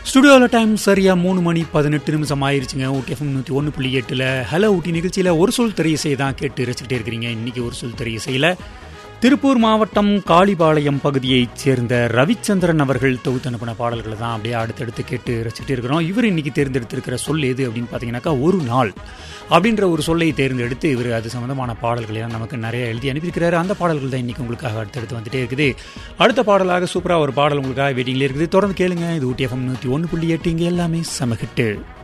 ஸ்டுடியோவில் டைம் சரியா மூணு மணி பதினெட்டு நிமிஷம் ஆயிருச்சுங்க ஊட்டி எஃப்எம் நூற்றி ஒன்று புள்ளி எட்டில் ஹலோ ஊட்டி நிகழ்ச்சியில் ஒரு சொல் திரை இசை தான் கேட்டு ரசிக்கிட்டே இருக்கிறீங்க இன்னைக்கு ஒரு சொல் திரை இசையில் திருப்பூர் மாவட்டம் காளிபாளையம் பகுதியைச் சேர்ந்த ரவிச்சந்திரன் அவர்கள் தொகுத்து அனுப்பின பாடல்களை தான் அப்படியே அடுத்தடுத்து கேட்டு ரசிச்சுட்டு இருக்கிறோம் இவர் இன்னைக்கு தேர்ந்தெடுத்திருக்கிற சொல் எது அப்படின்னு பார்த்தீங்கன்னாக்கா ஒரு நாள் அப்படின்ற ஒரு சொல்லை தேர்ந்தெடுத்து இவர் அது சம்பந்தமான பாடல்களை எல்லாம் நமக்கு நிறைய எழுதி அனுப்பியிருக்கிறாரு அந்த பாடல்கள் தான் இன்னைக்கு உங்களுக்காக அடுத்தடுத்து வந்துட்டே இருக்குது அடுத்த பாடலாக சூப்பராக ஒரு பாடல் உங்களுக்காக வெயிட்டிங்ல இருக்குது தொடர்ந்து கேளுங்க இது ஊட்டி எஃப்எம் நூற்றி ஒன்று புள்ளி எட்டு இங்கே எல்லாமே சமகிட்டு